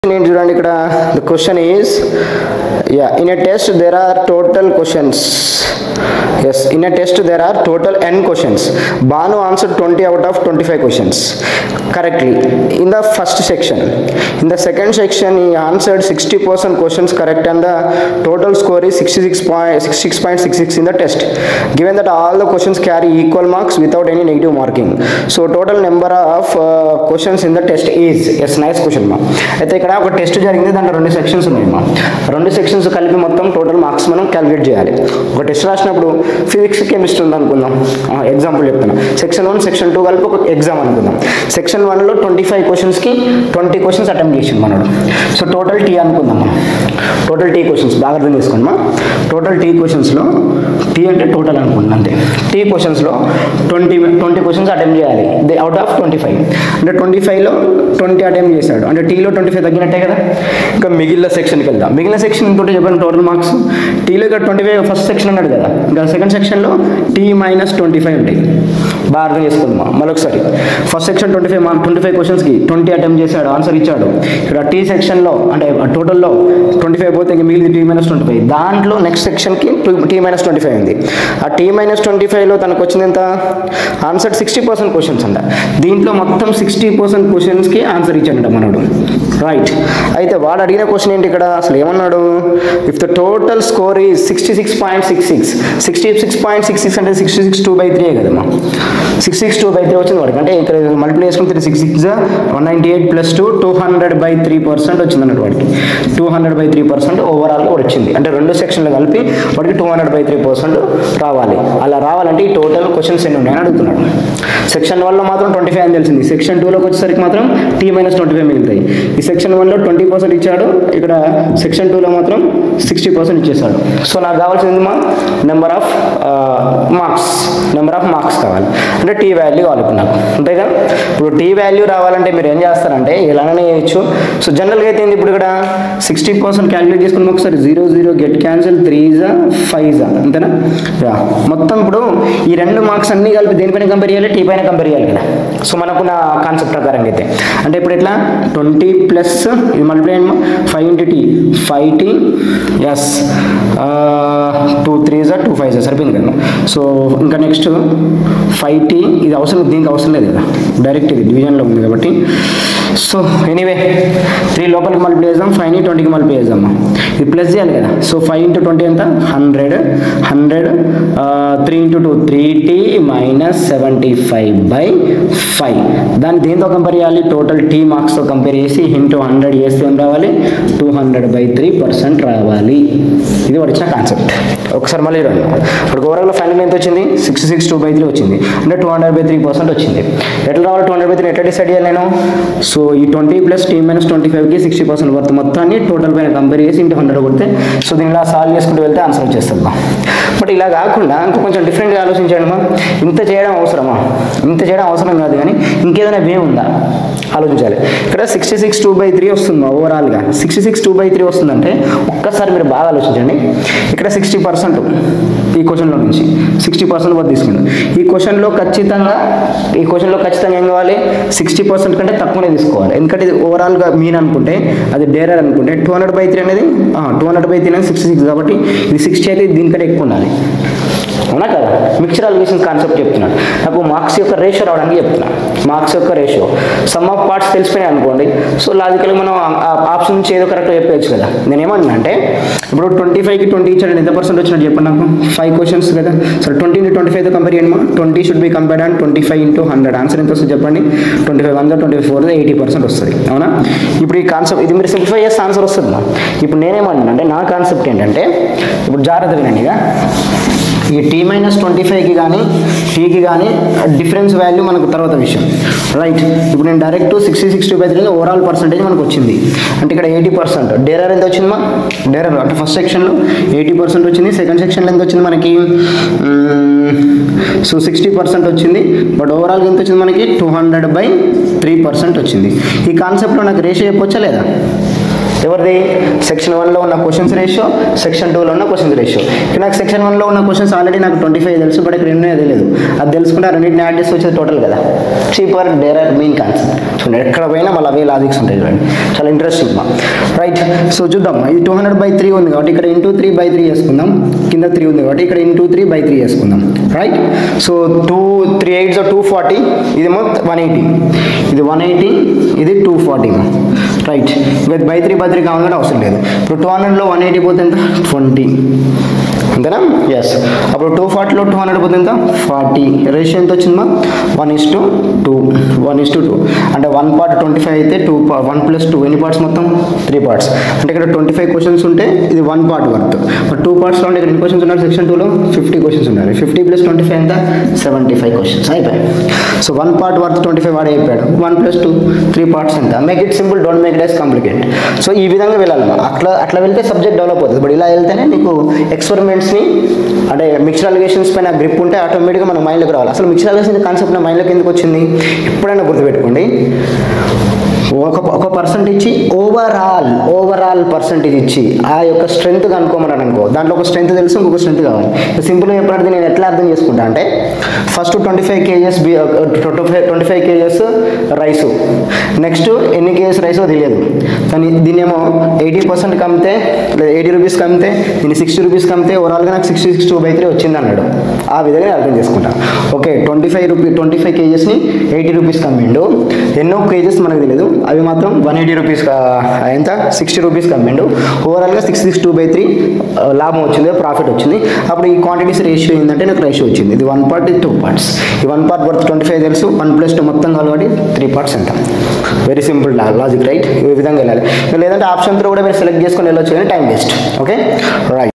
నేను చూడండి ఇక్కడ the question is ya in a test there are total questions S in a test there are total N questions Banu answer twenty out of twenty five questions correctly in the first section in the second section he answered sixty percent questions correct and the total score is 66.66.66 in the test given that all the questions carry equal marks without any negative marking so total number of uh, questions in the test is yes nice question మా అయితే ఇక్కడ ఒక test జరిగింది దాంట్లో రెండు sections ఉన్నాయి మా రెండు సెక్షన్స్ కలిపి మొత్తం టోటల్ మార్క్స్ మనం క్యాలిక్యులేట్ చేయాలి ఒక టెస్ట్ రాసినప్పుడు ఫిజిక్స్ కెమిస్ట్రీ ఉంది అనుకుందాం ఎగ్జాంపుల్ చెప్తున్నా సెక్షన్ వన్ సెక్షన్ టూ కలిపి ఒక ఎగ్జామ్ అనుకుందాం సెక్షన్ వన్లో ట్వంటీ ఫైవ్ క్వశ్చన్స్కి ట్వంటీ క్వశ్చన్స్ అటెంప్ట్ చేసింది మనోడు సో టోటల్ టీ అనుకుందాం మనం టోటల్ టీ క్వశ్చన్స్ బాగా అర్థం చేసుకోండి మా టోటల్ టీ క్వశ్చన్స్లో టీ అంటే టోటల్ అనుకుంటున్నాను అంతే టీ క్వశ్చన్స్లో ట్వంటీ ట్వంటీ క్వశ్చన్స్ అటెంప్ట్ చేయాలి దే అవుట్ ఆఫ్ ట్వంటీ ఫైవ్ అంటే ట్వంటీ ఫైవ్లో ట్వంటీ అటెంప్ట్ చేశాడు అంటే టీలో ట్వంటీ ఫైవ్ తగ్గినట్టే కదా ఇంకా మిగిలిన సెక్షన్కి వెళ్దాం మిగిలిన సెక్షన్ ఇంకోటి చెప్పాను టోటల్ మార్క్స్ టీలో ఇక్కడ ట్వంటీ ఫైవ్ ఫస్ట్ సెక్షన్ అన్నాడు కదా ఇంకా సెకండ్ సెక్షన్లో టీ మైనస్ ట్వంటీ ఫైవ్ ఉంటాయి బాగా అర్థం చేసుకుందాం మరొకసారి first section twenty five twenty five క్వశ్చన్స్కి ట్వంటీ అటెంప్ట్ చేశాడు ఆన్సర్ ఇచ్చాడు ఇక్కడ టీ సెక్షన్లో అంటే టోటల్లో ట్వంటీ ఫైవ్ పోతే ఇంకా మిగిలింది టీ మైనస్ ట్వంటీ ఫైవ్ దాంట్లో నెక్స్ట్ సెక్షన్కి టీ మైనస్ ట్వంటీ ఫైవ్ ఉంది ఆ టీ మైనస్ ట్వంటీ ఫైవ్లో తనకు వచ్చింది ఎంత ఆన్సర్ సిక్స్టీ పర్సెంట్ క్వశ్చన్స్ అంట దీంట్లో మొత్తం సిక్స్టీ పర్సెంట్ క్వశ్చన్స్కి ఆన్సర్ ఇచ్చాడంట మనోడు రైట్ అయితే వాడు అడిగిన క్వశ్చన్ ఏంటి ఇక్కడ అసలు ఏమన్నాడు if the total score is sixty six point six six sixty six point six six అంటే sixty six two by three కదమ్మా six six two by three వచ్చింది వాడికి అంటే ఇక్కడ మల్టిప్లై చేసుకుని three six six one ninety eight plus two two hundred by three percent వచ్చింది అన్నట్టు వాడికి two hundred by three percent ఓవరాల్గా వాడు వచ్చింది అంటే రెండు సెక్షన్లు కలిపి వాడికి two hundred by three percent రావాలి అలా రావాలంటే ఈ టోటల్ క్వశ్చన్స్ ఎన్ని ఉన్నాయని అడుగుతున్నాడు సెక్షన్ వన్లో మాత్రం ట్వంటీ ఫైవ్ అని తెలిసింది సెక్షన్ టూలోకి వచ్చేసరికి మాత్రం టీ మైనస్ ట్వంటీ ఫైవ్ మిగులుతాయి ఈ సెక్షన్ వన్లో ట్వంటీ పర్సెంట్ ఇచ్చాడు ఇక్కడ సెక్షన్ టూలో మాత్రం సిక్స్టీ పర్సెంట్ ఇచ్చేసాడు సో నాకు కావాల్సింది మా number of marks number of marks కావాలి అంటే టీ వాల్యూ కావాలి ఇప్పుడు నాకు అంతే కదా ఇప్పుడు టీ వాల్యూ రావాలంటే మీరు ఏం చేస్తారంటే ఇలానే చేయొచ్చు సో జనరల్గా అయితే ఏంది ఇప్పుడు ఇక్కడ సిక్స్టీ పర్సెంట్ క్యాలిక్యులేట్ చేసుకుని ఒకసారి zero zero get cancel three జా ఫైవ్ జా అంతేనా యా మొత్తం ఇప్పుడు ఈ రెండు మార్క్స్ అన్ని కలిపి దేనిపైన కంపేర్ చేయాలి టీ పైన కంపేర్ చేయాలి కదా సో మనకున్న కాన్సెప్ట్ ప్రకారం అయితే అంటే ఇప్పుడు ఎట్లా ట్వంటీ ప్లస్ ఇది multiply five into T five T S two three జా టూ ఫైవ్ జా సరిపోయింది కదా సో ఇంకా నెక్స్ట్ ఫైవ్ టీ ఇది అవసరం దీనికి అవసరం లేదు కదా డైరెక్ట్ ఇది డివిజన్లో ఉంది కాబట్టి సో ఎనీవే త్రీ లోపలికి మల్టిప్లై చేద్దాం ఫైవ్ని ట్వంటీకి మల్టిప్లై చేద్దాం ఇది ప్లస్ చేయాలి కదా సో ఫైవ్ ఇంటూ ట్వంటీ ఎంత hundred hundred three into two three T minus seventy five by five దాన్ని దేంతో కంపేర్ చేయాలి టోటల్ టీ మార్క్స్తో కంపేర్ చేసి ఇంటూ హండ్రెడ్ చేస్తే ఏం రావాలి two hundred by three percent రావాలి ఇది వాడు ఇచ్చిన కాన్సెప్ట్ ఒకసారి మళ్ళీ రండి ఇప్పుడు ఓవరాల్ ఫైనల్ ఎంత వచ్చింది six six two by three వచ్చింది అంటే two hundred by three percent వచ్చింది ఎట్లా రావాలి టూ హండ్రెడ్ బై త్రీ ఎట్లా డిసైడ్ చేయాలి నేను సో ఈ twenty plus T minus twenty ఫైవ్కి సిక్స్టీ పర్సెంట్ వర్త్ మొత్తాన్ని టోటల్ పైన కంపేర్ చేసి ఇంటూ హండ్రెడ్ కొడితే సో దీన్ని ఇలా సాల్వ్ చేసుకుంటూ వెళ్తే ఆన్సర్ వచ్చేస్తుంది బా బట్ ఇలా కాకుండా ఇంకా కొంచెం డిఫరెంట్గా ఆలోచించండి మా ఇంత చేయడం అవసరమా ఇంత చేయడం అవసరం కాదు కానీ ఇంకేదైనా వే ఉందా ఆలోచించాలి ఇక్కడ sixty six two by three వస్తుంది ఓవరాల్గా sixty six two by three వస్తుందంటే ఒక్కసారి మీరు బాగా ఆలోచించండి ఇక్కడ సిక్స్టీ పర్సెంట్ ఈ క్వశ్చన్లో నుంచి సిక్స్టీ పర్సెంట్ వద్ద తీసుకుంటాం ఈ క్వశ్చన్లో ఖచ్చితంగా ఈ క్వశ్చన్లో ఖచ్చితంగా ఏం కావాలి సిక్స్టీ పర్సెంట్ కంటే తక్కువనే తీసుకోవాలి ఎందుకంటే ఇది ఓవరాల్గా మీన్ అనుకుంటే అది డేరర్ అనుకుంటే టూ హండ్రెడ్ బై త్రీ అనేది టూ హండ్రెడ్ బై త్రీ అనేది సిక్స్టీ సిక్స్ కాబట్టి ఇది సిక్స్టీ అయితే దీనికంటే ఎక్కువ ఉండాలి అవునా కదా మిక్చర్ అలిగేషన్ కాన్సెప్ట్ చెప్తున్నాను నాకు మార్క్స్ యొక్క రేషియో రావడానికి చెప్తున్నాను మార్క్స్ యొక్క రేషియో సమ్ ఆఫ్ పార్ట్స్ తెలిసిపోయినాయి అనుకోండి సో లాజికల్గా మనం ఆప్షన్ నుంచి ఏదో కరెక్ట్ చెప్పేయచ్చు కదా నేను ఏమన్నా అంటే ఇప్పుడు ట్వంటీ ఫైవ్కి ట్వంటీ ఇచ్చాడు ఎంత పర్సెంట్ వచ్చినట్టు చెప్పండి నాకు ఫైవ్ క్వశ్చన్స్ కదా సరే ట్వంటీ ఇంటూ ట్వంటీ ఫైవ్తో కంపేర్ చేయండి twenty should be compared and twenty five into hundred answer ఎంత వస్తుంది చెప్పండి ట్వంటీ ఫైవ్ వంద ట్వంటీ ఫోర్ ఎయిటీ పర్సెంట్ వస్తుంది అవునా ఇప్పుడు ఈ కాన్సెప్ట్ ఇది మీరు సింప్లిఫై చేస్తే ఆన్సర్ వస్తుంది మా. ఇప్పుడు నేనేమన్నా అంటే నా కాన్సెప్ట్ ఏంటంటే ఇప్పుడు జాగ్రత్త వినండి ఇక ఈ టీ మైనస్ ట్వంటీ ఫైవ్కి కానీ టీకి కానీ డిఫరెన్స్ వాల్యూ మనకు తర్వాత విషయం రైట్ ఇప్పుడు నేను direct sixty sixty by three overall percentage మనకు వచ్చింది అంటే ఇక్కడ ఎయిటీ పర్సెంట్ డేరర్ ఎంత వచ్చింది మా డేరర్ అంటే ఫస్ట్ సెక్షన్లో ఎయిటీ పర్సెంట్ వచ్చింది సెకండ్ సెక్షన్లో ఎంత వచ్చింది మనకి సో సిక్స్టీ పర్సెంట్ వచ్చింది బట్ ఓవరాల్గా ఎంత వచ్చింది మనకి two hundred by three percent వచ్చింది ఈ కాన్సెప్ట్లో నాకు రేషియో చెప్పొచ్చా లేదా ఎవరిది సెక్షన్ వన్లో ఉన్న క్వశ్చన్స్ రేషియో సెక్షన్ టూలో ఉన్న క్వశ్చన్స్ రేషియో ఇక్కడ నాకు సెక్షన్ వన్లో ఉన్న క్వశ్చన్స్ ఆల్రెడీ నాకు ట్వంటీ ఫైవ్ తెలుసు బట్ ఇక్కడ ఎన్నో తెలియదు అది తెలుసుకుంటే ఆ రెండింటిని యాడ్ చేసి వచ్చేది టోటల్ కదా చీపర్ డేరర్ మెయిన్ కాన్సెప్ట్ చూడండి ఎక్కడ పోయినా మళ్ళీ అవే లాజిక్స్ ఉంటాయి చూడండి చాలా ఇంట్రెస్టింగ్ మా రైట్ సో చూద్దాం ఇది టూ హండ్రెడ్ బై త్రీ ఉంది కాబట్టి ఇక్కడ ఇంటూ త్రీ బై త్రీ చేసుకుందాం కింద త్రీ ఉంది కాబట్టి ఇక్కడ ఇంటూ త్రీ బై త్రీ చేసుకుందాం right so two three eights two forty ఇదేమో వన్ ఎయిటీ ఇది వన్ ఎయిటీ ఇది టూ ఫార్టీ రైట్ ఇంకా బై త్రీ బై త్రీ కావాలంటే అవసరం లేదు ఇప్పుడు టూ హండ్రెడ్లో వన్ ఎయిటీ పోతే ఎంత ట్వంటీ అంతేనా ఎస్ అప్పుడు టూ ఫార్టీలో టూ హండ్రెడ్ పోతే ఎంత ఫార్టీ రేషియో ఎంత వచ్చిందమ్మా one is to two one is to two అంటే వన్ పార్ట్ ట్వంటీ ఫైవ్ అయితే టూ వన్ ప్లస్ టూ ఎన్ని పార్ట్స్ మొత్తం త్రీ పార్ట్స్ అంటే ఇక్కడ ట్వంటీ ఫైవ్ క్వశ్చన్స్ ఉంటే ఇది one part worth but two పార్ట్స్లో ఉంటే ఇక్కడ ఎన్ని క్వశ్చన్స్ ఉన్నారు సెక్షన్ టూలో ఫిఫ్టీ క్వశ్చన్స్ ఉన్నారు ఫిఫ్టీ ప్లస్ ట్వంటీ ఫైవ్ ఎంత సెవెంటీ ఫైవ్ క్వశ్చన్స్ అయిపోయాయి so one part worth twenty five వాడే అయిపోయాడు one plus two three parts ఎంత make it simple don't make it as complicate so ఈ విధంగా వెళ్ళాలి అట్లా అట్లా వెళ్తే సబ్జెక్ట్ డెవలప్ అవుతుంది బట్ ఇలా వెళ్తేనే నీకు ఎక్స్పెరిమెంట్స్ని అంటే మిక్స్డ్ అలిగేషన్స్ పైన గ్రిప్ ఉంటే ఆటోమేటిక్గా మన మైండ్లోకి రావాలి అసలు మిక్స్డ్ అలిగేషన్ కాన్సెప్ట్ నా మైండ్లోకి ఎందుకు వచ్చింది ఎప్పుడైనా గుర్తుపెట్టుకోండి ఒక ఒక పర్సెంట్ ఇచ్చి ఓవరాల్ ఓవరాల్ పర్సెంటేజ్ ఇచ్చి ఆ యొక్క స్ట్రెంత్ కనుక్కోమన్నాడు అనుకో దాంట్లో ఒక స్ట్రెంత్ తెలుసు ఇంకొక స్ట్రెంత్ కావాలి సింపుల్గా చెప్పినట్టు నేను ఎట్లా అర్థం చేసుకుంటా అంటే first twenty five kgs B twenty five twenty five kgs rice next ఎన్ని కేజెస్ రైసో తెలియదు కానీ దీన్నేమో ఎయిటీ పర్సెంట్ కమ్మితే లేదా ఎయిటీ రూపీస్ కమ్మితే దీన్ని సిక్స్టీ రూపీస్ కమ్మితే ఓవరాల్గా నాకు sixty six two by three వచ్చింది అన్నాడు ఆ విధంగా నేను అర్థం చేసుకుంటా okay twenty five rupee twenty five కేజెస్ని ఎయిటీ రూపీస్ కమ్మిండు ఎన్నో కేజెస్ మనకు తెలియదు అవి మాత్రం వన్ ఎయిటీ రూపీస్ ఎంత సిక్స్టీ రూపీస్ కమ్మిండు ఓవరాల్గా six six two by three లాభం వచ్చింది ప్రాఫిట్ వచ్చింది అప్పుడు ఈ క్వాంటిటీస్ రేషియో ఏంటంటే నాకు రేషియో వచ్చింది ఇది వన్ పార్ట్ ఇది టూ పార్ట్స్ ఈ one part worth twenty five తెలుసు వన్ ప్లస్ టూ మొత్తం కాబట్టి త్రీ పార్ట్స్ ఎంత వెరీ సింపుల్ లాజిక్ రైట్ ఈ విధంగా వెళ్ళాలి లేదంటే ఆప్షన్ త్రూ కూడా మీరు సెలెక్ట్ చేసుకొని వెళ్ళొచ్చు కానీ టైం వేస్ట్ ఓకే రైట్